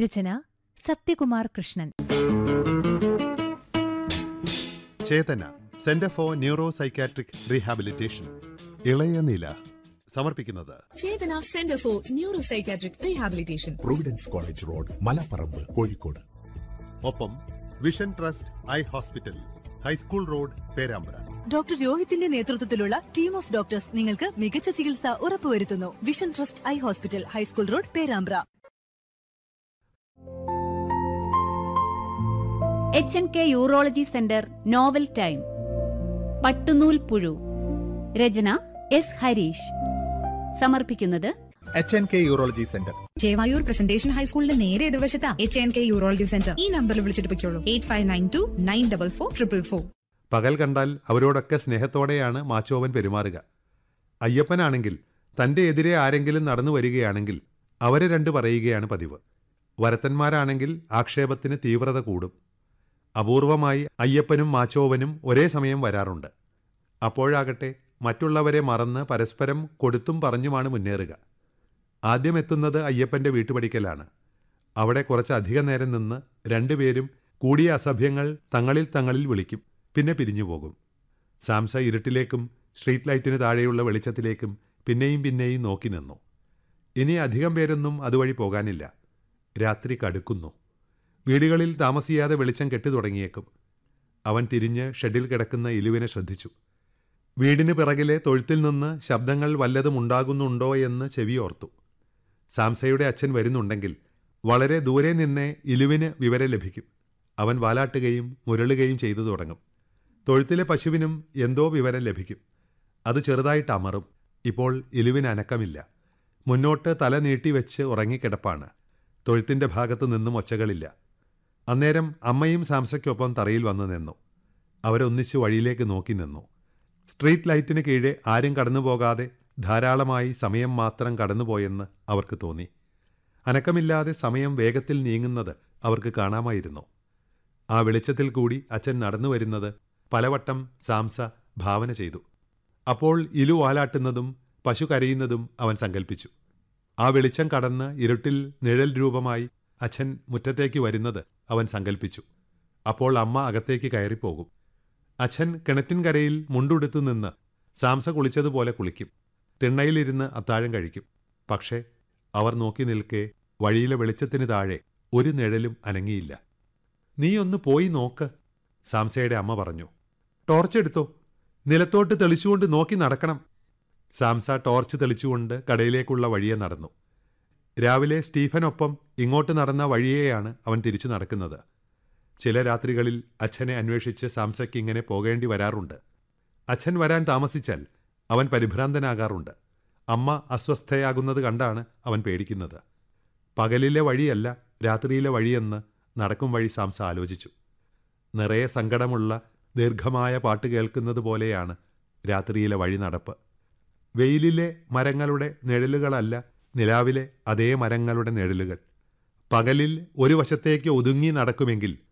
Rachana Sathyakumar Krishnan Chetana centre for neuropsychiatric rehabilitation Ilaya Nila സമർപ്പിക്കുന്നത് Chetana centre for neuropsychiatric rehabilitation Providence college road Malaparamba Kozhikode ഒപ്പം vision trust eye hospital high school road Perambra doctor രോഹിത്തിന്റെ നേതൃത്വത്തിലുള്ള team of doctors നിങ്ങൾക്ക് മികച്ച ചികിത്സ ഉറപ്പുവരുത്തുന്നു vision trust eye hospital high school road Perambra H N K urology centre novel time Pattunool Puzhu രചന S Harish സമർപ്പിക്കുന്നത് H N K urology centre Chevayur presentation ഹൈസ്കൂളിന്റെ നേരെ എതിർവശത്ത H N K urology centre ഈ നമ്പറിൽ വിളിച്ചിട്ട് പൊയ്ക്കോളൂ eight five nine two nine double four triple four പകൽ കണ്ടാൽ അവരോടൊക്കെ സ്നേഹത്തോടെയാണ് മാച്ചോവൻ പെരുമാറുക അയ്യപ്പനാണെങ്കിൽ തന്റെ എതിരെ ആരെങ്കിലും നടന്നു വരികയാണെങ്കിൽ അവരെ രണ്ട് പറയുകയാണ് പതിവ് വരത്തന്മാരാണെങ്കിൽ ആക്ഷേപത്തിന് തീവ്രത കൂടും അപൂർവമായി അയ്യപ്പനും മാച്ചോവനും ഒരേ സമയം വരാറുണ്ട് അപ്പോഴാകട്ടെ മറ്റുള്ളവരെ മറന്ന് പരസ്പരം കൊടുത്തും പറഞ്ഞുമാണ് മുന്നേറുക ആദ്യം എത്തുന്നത് അയ്യപ്പന്റെ വീട്ടുപടിക്കലാണ് അവിടെ കുറച്ച് അധിക നേരം നിന്ന് രണ്ടുപേരും കൂടിയ അസഭ്യങ്ങൾ തങ്ങളിൽ തങ്ങളിൽ വിളിക്കും പിന്നെ പിരിഞ്ഞു പോകും സാംസ ഇരുട്ടിലേക്കും സ്ട്രീറ്റ് ലൈറ്റിന് താഴെയുള്ള വെളിച്ചത്തിലേക്കും പിന്നെയും പിന്നെയും നോക്കി നിന്നു ഇനി അധികം പേരൊന്നും അതുവഴി പോകാനില്ല രാത്രി കടുക്കുന്നു വീടുകളിൽ താമസിയാതെ വെളിച്ചം കെട്ടു തുടങ്ങിയേക്കും അവൻ തിരിഞ്ഞ് ഷെഡിൽ കിടക്കുന്ന ഇലുവിനെ ശ്രദ്ധിച്ചു വീടിന് പിറകിലെ തൊഴുത്തിൽ നിന്ന് ശബ്ദങ്ങൾ വല്ലതും ഉണ്ടാകുന്നുണ്ടോ എന്ന് ചെവിയോർത്തു സാംസയുടെ അച്ഛൻ വരുന്നുണ്ടെങ്കിൽ വളരെ ദൂരെ നിന്നേ ഇലുവിന് വിവരം ലഭിക്കും അവൻ വാലാട്ടുകയും മുരളുകയും ചെയ്തു തുടങ്ങും തൊഴുത്തിലെ പശുവിനും എന്തോ വിവരം ലഭിക്കും അത് ചെറുതായിട്ട് അമറും ഇപ്പോൾ ഇലുവിന് അനക്കമില്ല മുന്നോട്ട് തല നീട്ടിവെച്ച് ഉറങ്ങിക്കിടപ്പാണ് തൊഴുത്തിന്റെ ഭാഗത്തു നിന്നും ഒച്ചകളില്ല അന്നേരം അമ്മയും സാംസയ്ക്കൊപ്പം തറയിൽ വന്നു നിന്നു അവരൊന്നിച്ച് വഴിയിലേക്ക് നോക്കി നിന്നു സ്ട്രീറ്റ് ലൈറ്റിന് കീഴെ ആരും കടന്നുപോകാതെ ധാരാളമായി സമയം മാത്രം കടന്നുപോയെന്ന് അവർക്ക് തോന്നി അനക്കമില്ലാതെ സമയം വേഗത്തിൽ നീങ്ങുന്നത് അവർക്ക് കാണാമായിരുന്നു ആ വെളിച്ചത്തിൽ കൂടി അച്ഛൻ നടന്നു വരുന്നത് പലവട്ടം സാംസ ഭാവന ചെയ്തു അപ്പോൾ ഇലു വാലാട്ടുന്നതും പശു കരയുന്നതും അവൻ സങ്കല്പിച്ചു ആ വെളിച്ചം കടന്ന് ഇരുട്ടിൽ നിഴൽ രൂപമായി അച്ഛൻ മുറ്റത്തേക്ക് വരുന്നത് അവൻ സങ്കല്പിച്ചു അപ്പോൾ അമ്മ അകത്തേക്ക് കയറിപ്പോകും അച്ഛൻ കിണറ്റിൻകരയിൽ മുണ്ടുടുത്തു നിന്ന് സാംസ കുളിച്ചതുപോലെ കുളിക്കും തിണ്ണയിലിരുന്ന് അത്താഴം കഴിക്കും പക്ഷേ അവർ നോക്കി നിൽക്കെ വഴിയിലെ വെളിച്ചത്തിന് താഴെ ഒരു നിഴലും അനങ്ങിയില്ല നീ ഒന്ന് പോയി നോക്ക് സാംസയുടെ അമ്മ പറഞ്ഞു ടോർച്ച് എടുത്തോ നിലത്തോട്ട് തെളിച്ചുകൊണ്ട് നോക്കി നടക്കണം സാംസ ടോർച്ച് തെളിച്ചുകൊണ്ട് കടയിലേക്കുള്ള വഴിയെ നടന്നു രാവിലെ സ്റ്റീഫനൊപ്പം ഇങ്ങോട്ട് നടന്ന വഴിയെയാണ് അവൻ തിരിച്ചു നടക്കുന്നത് ചില രാത്രികളിൽ അച്ഛനെ അന്വേഷിച്ച് സാംസയ്ക്ക് ഇങ്ങനെ പോകേണ്ടി വരാറുണ്ട് അച്ഛൻ വരാൻ താമസിച്ചാൽ അവൻ പരിഭ്രാന്തനാകാറുണ്ട് അമ്മ അസ്വസ്ഥയാകുന്നത് കണ്ടാണ് അവൻ പേടിക്കുന്നത് പകലിലെ വഴിയല്ല രാത്രിയിലെ വഴിയെന്ന് നടക്കും വഴി സാംസ ആലോചിച്ചു നിറയെ സങ്കടമുള്ള ദീർഘമായ പാട്ട് കേൾക്കുന്നത് പോലെയാണ് രാത്രിയിലെ വഴി നടപ്പ് വെയിലിലെ മരങ്ങളുടെ നിഴലുകളല്ല നിലാവിലെ അതേ മരങ്ങളുടെ നിഴലുകൾ പകലിൽ ഒരു വശത്തേക്ക് ഒതുങ്ങി നടക്കുമെങ്കിൽ